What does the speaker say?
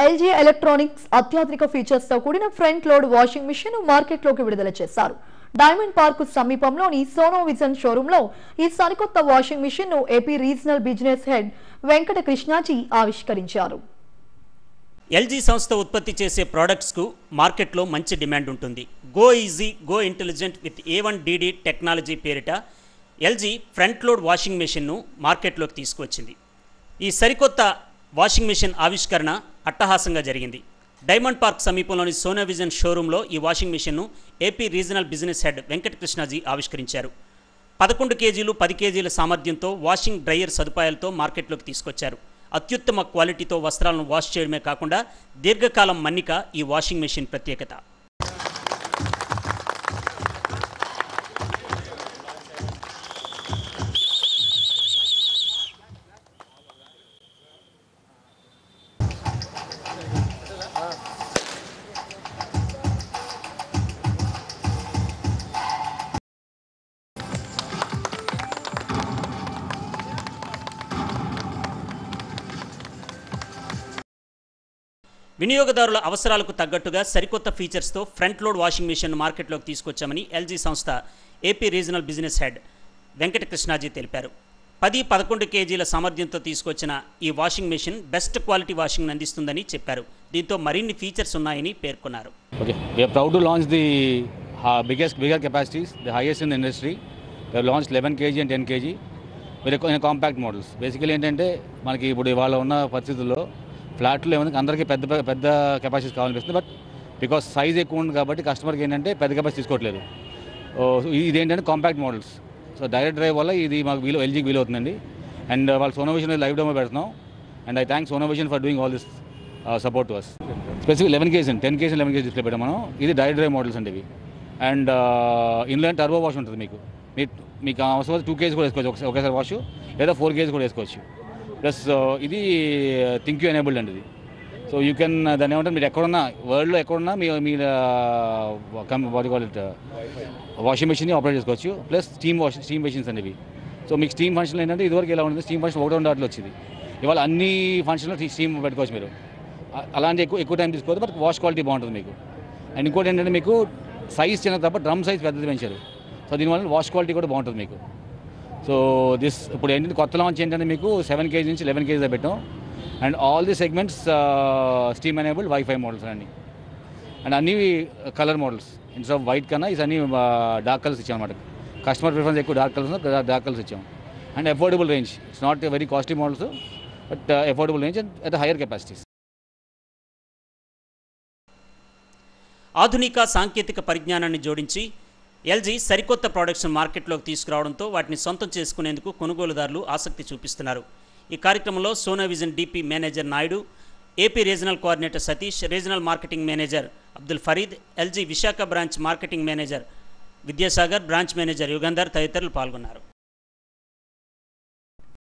LG electronics అత్యాధునిక features తో కూడిన ఫ్రంట్ లోడ్ వాషింగ్ మిషన్ మార్కెట్లోకి విడుదల చేశారు డైమండ్ పార్క్ సమీపంలోని సోనో విజన్ షోరూమ్ లో ఈ సరికొత్త వాషింగ్ మిషన్ ను AP regional business head Venkata Krishnaji ఆవిష్కరించారు ఎల్జీ సంస్థ ఉత్పత్తి చేసే ప్రోడక్ట్స్కు మార్కెట్లో మంచి డిమాండ్ ఉంటుంది go easy go intelligent with A one DD technology పేరిట ఎల్జీ ఫ్రంట్ లోడ్ వాషింగ్ మెషిన్ను మార్కెట్లోకి తీసుకువచ్చింది ఈ సరికొత్త వాషింగ్ మెషిన్ ఆవిష్కరణ అట్టహాసంగా జరిగింది డైమండ్ పార్క్ సమీపంలోని సోనా విజన్ షోరూంలో ఈ వాషింగ్ మెషిన్ను AP regional business head Venkata Krishnaji ఆవిష్కరించారు పదకొండు కేజీలు పది కేజీల సామర్థ్యంతో వాషింగ్ డ్రయర్ సదుపాయాలతో మార్కెట్లోకి తీసుకొచ్చారు అత్యుత్తమ క్వాలిటీతో వస్త్రాలను వాష్ చేయడమే కాకుండా దీర్ఘకాలం మన్నిక ఈ వాషింగ్ మెషిన్ ప్రత్యేకత వినియోగదారుల అవసరాలకు తగ్గట్టుగా సరికొత్త ఫీచర్స్తో ఫ్రంట్ లోడ్ వాషింగ్ మెషిన్ మార్కెట్లోకి తీసుకొచ్చామని ఎల్జీ సంస్థ AP regional business head Venkata Krishnaji తెలిపారు పది పదకొండు కేజీల సామర్థ్యంతో తీసుకొచ్చిన ఈ washing machine best quality washing అందిస్తుందని చెప్పారు దీంతో మరిన్ని ఫీచర్స్ ఉన్నాయని పేర్కొన్నారు Okay, we are proud to launch the uh, biggest, bigger capacities, the highest in the industry. We have launched 11 kg and 10 kg with a, in a compact models. Basically ఏంటంటే మనకి ఇప్పుడు ఇవాళ ఉన్న పరిస్థితుల్లో ఫ్లాట్లో ఏమైనా అందరికీ పెద్ద పెద్ద- పెద్ద కెపాసిటీస్ కావాలనిపిస్తుంది బట్ బికాస్ సైజ్ ఎక్కువ ఉంది కాబట్టి కస్టమర్కి ఏంటంటే పెద్ద కెపాసిటీ తీసుకోవట్లేదు ఓ, సో ఇది ఏంటంటే compact models so direct drive వల్ల ఇది మాకు వీలు ఎల్జీకి వీలు అవుతుందండి అండ్ వాళ్ళు సోనోవిజన్ లైవ్ డెమో పెడుతున్నాం and I thank Sonovision for doing all this support to us specific eleven KG అండి ten KG eleven KG display పెట్టాం మనం ఇది డైరెక్ట్ డ్రైవ్ మోడల్స్ అండి ఇవి అండ్ ఇన్లైన్ టర్బో వాష్ ఉంటుంది మీకు మీ మీకు అవసరం టూ కేజీ కూడా వేసుకోవచ్చు ఒకసారి ఒకేసారి వాష్ లేదా ఫోర్ కేజీ కూడా వేసుకోవచ్చు ప్లస్ ఇది థింక్ యూ ఎనేబుల్డ్ అండి ఇది సో యూ కెన్ దాన్ని ఏమంటారు మీరు ఎక్కడున్నా వరల్డ్లో ఎక్కడున్నా మీ మీ బాడీ కాల్ ఇట్ వాషింగ్ మెషిన్ని ఆపరేట్ చేసుకోవచ్చు plus steam wash steam machines అనేవి సో మీకు స్టీమ్ ఫంక్షన్ ఏంటంటే ఇదివరకు ఎలా ఉంటుంది స్టీమ్ ఫంక్షన్ ఒకటో దాంట్లో వచ్చింది ఇవాళ అన్ని ఫంక్షన్లో స్టీమ్ పెట్టుకోవచ్చు మీరు అ- అలాంటి ఎక్కువ ఎక్కువ టైం తీసుకోవద్దు బట్ వాష్ క్వాలిటీ బాగుంటుంది మీకు అండ్ ఇంకోటి ఏంటంటే మీకు సైజ్ చిన్న తప్ప డ్రమ్ సైజ్ పెద్దది పెంచారు సో దీనివల్ల వాష్ క్వాలిటీ కూడా బాగుంటుంది మీకు సో దిస్ ఇప్పుడు ఏంటంటే కొత్త లాంచ్ ఏంటంటే మీకు సెవెన్ కేజీ నుంచి లెవెన్ కేజీ పెట్టాం and all the segments steam enabled wifi models అన్ని అండ్ అన్ని colour models instead of white కన్నా ఇది అన్ని డార్క్ కలర్స్ ఇచ్చాం అనమాట కస్టమర్ ప్రిఫరెన్స్ ఎక్కువ డార్క్ కలర్స్ డార్క్ కలర్స్ ఇచ్చాం and affordable range it's not very costly models but affordable range and at higher capacities ఆధునిక సాంకేతిక పరిజ్ఞానాన్ని జోడించి ఎల్జీ సరికొత్త ప్రోడక్ట్స్ మార్కెట్లోకి తీసుకురావడంతో వాటిని సొంతం చేసుకునేందుకు కొనుగోలుదారులు ఆసక్తి చూపిస్తున్నారు ఈ కార్యక్రమంలో Sona Vision DP manager Naidu AP regional coordinator Satish regional marketing manager Abdul Farid LG Visakha branch marketing manager Vidyasagar branch manager Yugandhar తదితరులు పాల్గొన్నారు